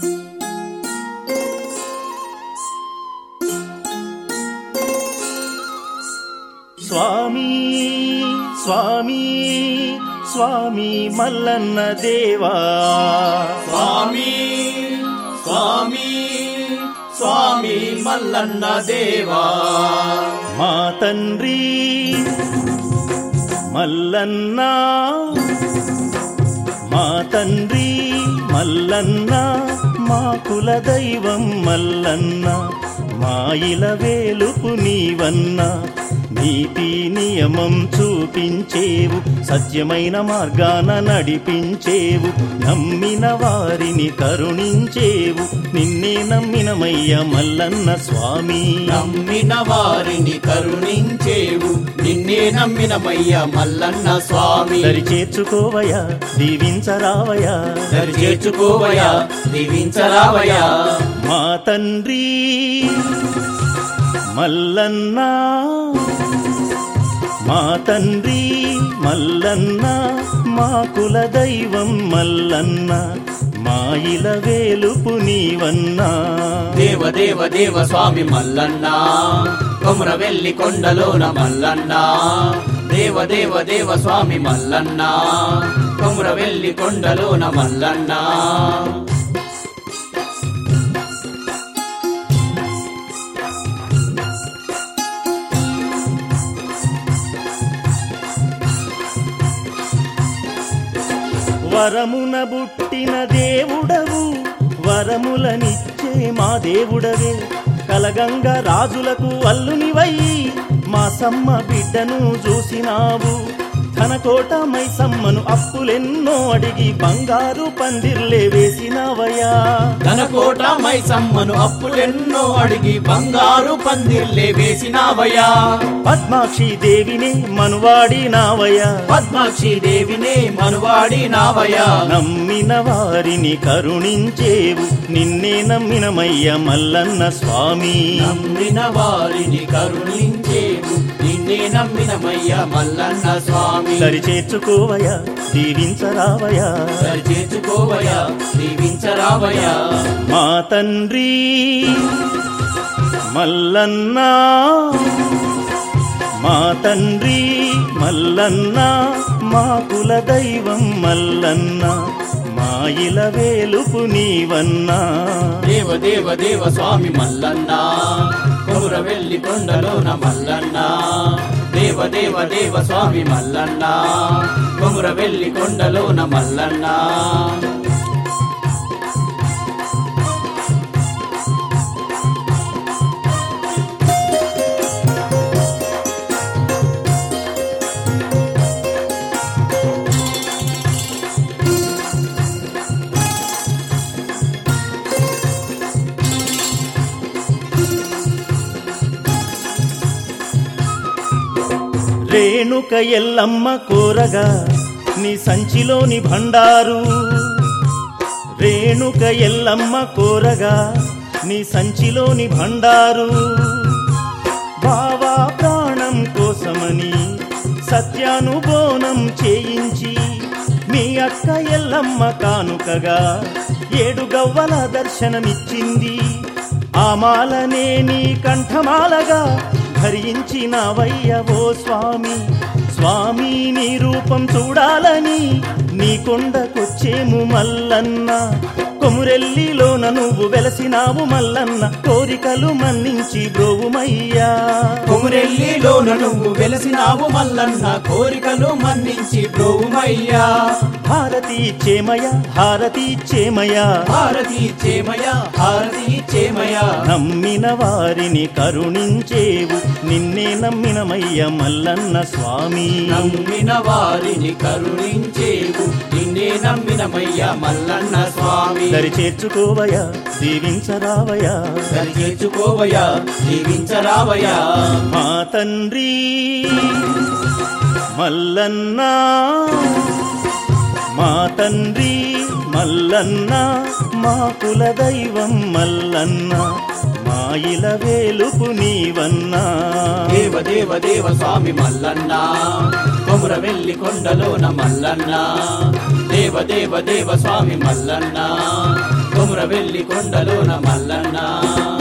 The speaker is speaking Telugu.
స్వామి స్వామి స్వామి మల్లన్న దేవా స్వామి స్వామి స్వామి మల్లన్న దేవా మా తండ్రి మల్లన్న మా తండ్రి మల్లన్న మా కుల దైవం మల్లన్న మా ఇల వేలుపు నీవన్న నీతి నియమం చూపించేవు సత్యమైన మార్గాన నడిపించేవు నమ్మిన వారిని కరుణించేవు నిన్నే నమ్మినమయ్య మల్లన్న స్వామి నమ్మిన వారిని కరుణించేవు నిన్నే నమ్మినమయ్య మల్లన్న స్వామి దరి చేర్చుకోవయా దీవించరావయా దరి చేర్చుకోవయా దీవించరావయా మా తండ్రి మల్లన్న మా తండ్రి మల్లన్న మా కుల దైవం మల్లన్న మా ఇల వేలుపు నీవన్నా దేవ దేవ దేవ స్వామి మల్లన్న కొమర వెల్లి కొండలోన మల్లన్న దేవ దేవ దేవ స్వామి మల్లన్న కొమర వెల్లి కొండలోన మల్లన్న వరమున బుట్టిన దేవుడవు వరములనిచ్చే మా దేవుడవే కలగంగ రాజులకు అల్లునివై మా సమ్మ బిడ్డను చూసినావు ధనకోట మైసమ్మను అప్పులెన్నో అడిగి బంగారు పందిర్లే వేసినావయ్యా ధనకోట మైసమ్మను అప్పులెన్నో అడిగి బంగారు పందిర్లే వేసినావయ్యా పద్మాక్షి దేవిని మనువాడినావయ్యా పద్మాక్షి దేవినే మనువాడినావయ్యా నమ్మిన వారిని కరుణించేవు నిన్నే నమ్మినమయ్య మల్లన్న స్వామి నమ్మిన వారిని కరుణించేవు నిన్నే నమ్మినమయ్య మల్లన్న స్వామి సరి చేర్చుకోవయా దీవించరావయా సరి చేర్చుకోవయ్యా దీవించరావయ్యా మా తండ్రి మల్లన్న మా తండ్రి మల్లన్న మా కుల దైవం మల్లన్న మా ఇల వేలుపు నీవన్నా దేవ దేవ దేవ స్వామి మల్లన్న కొముర వెల్లి కొండలోన మల్లన్న దేవ దేవ దేవ స్వామి మల్లన్న కొముర వెల్లి కొండలోన మల్లన్న రేణుక ఎల్లమ్మ కోరగా నీ సంచిలోని భండారు రేణుక ఎల్లమ్మ కోరగా నీ సంచిలోని భండారు బావా ప్రాణం కోసమని సత్యానుబోనం చేయించి మీ అక్క ఎల్లమ్మ కానుకగా ఏడు గవ్వల దర్శనమిచ్చింది ఆ మాలనే నీ కంఠమాలగా ధరించినవయ్య ఓ స్వామి స్వామి నీ రూపం చూడాలని నీ కొండకొచ్చేము మల్లన్న కొమురెల్లిలోన నువ్వు వెలసినావు మల్లన్న కోరికలు మన్నించి బ్రోవుమయ్యా కొమురెల్లిలోన నువ్వు వెలసినావు మల్లన్న కోరికలు మన్నించి బ్రోవుమయ్యా హారతి చేమయ హారతి చేమయ భారతీ చేమయ భారతీ చేమయ నమ్మిన వారిని కరుణించేవు నిన్నే నమ్మినమయ్య మల్లన్న స్వామి నమ్మిన వారిని కరుణించేవు నిన్నే నమ్మినమయ్య మల్లన్న స్వామి దరి చేర్చుకోవయా దీవించరావయా సరి చేర్చుకోవయ్యా జీవించరావయ్యా మా తండ్రి మల్లన్న మా తండ్రి మల్లన్న మా కుల దైవం మల్లన్న మా ఇల వేలుపు నీవన్నా దేవ దేవ దేవ స్వామి మల్లన్న కొముర వెల్లి కొండలోన మల్లన్న దేవ దేవ దేవ స్వామి మల్లన్న కొమురవెల్లి కొండలోన మల్లన్న